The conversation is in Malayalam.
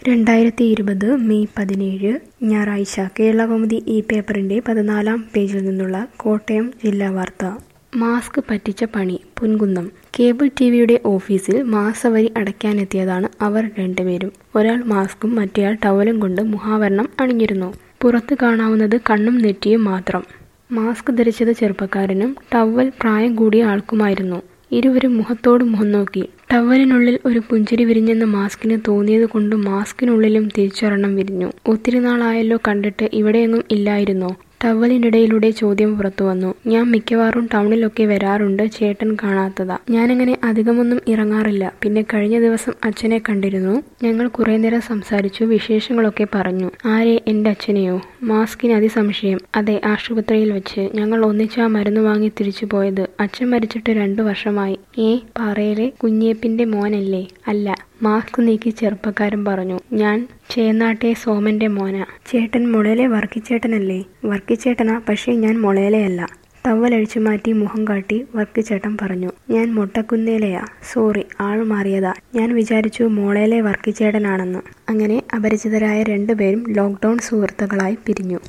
രണ്ടായിരത്തി ഇരുപത് മെയ് പതിനേഴ് ഞായറാഴ്ച കേരളകൗമുദി ഈ പേപ്പറിന്റെ പതിനാലാം പേജിൽ നിന്നുള്ള കോട്ടയം ജില്ലാ വാർത്ത മാസ്ക് പറ്റിച്ച പണി പൊൻകുന്നം കേബിൾ ടിവിയുടെ ഓഫീസിൽ മാസവരി അടയ്ക്കാനെത്തിയതാണ് അവർ രണ്ടുപേരും ഒരാൾ മാസ്കും മറ്റേയാൾ ടവലും കൊണ്ട് മുഖാവരണം അണിഞ്ഞിരുന്നു പുറത്ത് കാണാവുന്നത് കണ്ണും നെറ്റിയും മാത്രം മാസ്ക് ധരിച്ചത് ചെറുപ്പക്കാരനും ടവൽ പ്രായം കൂടിയ ആൾക്കുമായിരുന്നു ഇരുവരും മുഖത്തോട് മുഖം നോക്കി ടവലിനുള്ളിൽ ഒരു പുഞ്ചിരി വിരിഞ്ഞെന്ന് മാസ്കിന് തോന്നിയത് കൊണ്ട് മാസ്കിനുള്ളിലും തിരിച്ചൊരെണ്ണം വിരിഞ്ഞു ഒത്തിരി നാളായല്ലോ കണ്ടിട്ട് ഇവിടെയെങ്ങും ഇല്ലായിരുന്നോ ടവലിനിടയിലൂടെ ചോദ്യം പുറത്തു വന്നു ഞാൻ മിക്കവാറും ടൗണിലൊക്കെ വരാറുണ്ട് ചേട്ടൻ കാണാത്തതാ ഞാനങ്ങനെ അധികമൊന്നും ഇറങ്ങാറില്ല പിന്നെ കഴിഞ്ഞ ദിവസം അച്ഛനെ കണ്ടിരുന്നു ഞങ്ങൾ കുറെ നേരം സംസാരിച്ചു വിശേഷങ്ങളൊക്കെ പറഞ്ഞു ആരെ എന്റെ അച്ഛനെയോ മാസ്കിന് അതിസംശയം അതെ ആശുപത്രിയിൽ വെച്ച് ഞങ്ങൾ ഒന്നിച്ചാ മരുന്ന് വാങ്ങി തിരിച്ചു പോയത് അച്ഛൻ മരിച്ചിട്ട് രണ്ടു വർഷമായി ഏ പാറയിലെ കുഞ്ഞേപ്പിന്റെ മോനല്ലേ അല്ല മാസ്ക് നീക്കി ചെറുപ്പക്കാരൻ പറഞ്ഞു ഞാൻ ചേന്നാട്ടെ സോമന്റെ മോന ചേട്ടൻ മുളയിലെ വർക്കിച്ചേട്ടനല്ലേ വർക്കിച്ചേട്ടനാ പക്ഷേ ഞാൻ മുളയിലെയല്ല ടവലഴിച്ചു മാറ്റി മുഖം കാട്ടി വർക്കിച്ചേട്ടൻ പറഞ്ഞു ഞാൻ മൊട്ടക്കുന്നേലെയാ സോറി ആൾ മാറിയതാ ഞാൻ വിചാരിച്ചു മോളയിലെ വർക്കിച്ചേട്ടനാണെന്ന് അങ്ങനെ അപരിചിതരായ രണ്ടുപേരും ലോക്ക്ഡൌൺ സുഹൃത്തുക്കളായി പിരിഞ്ഞു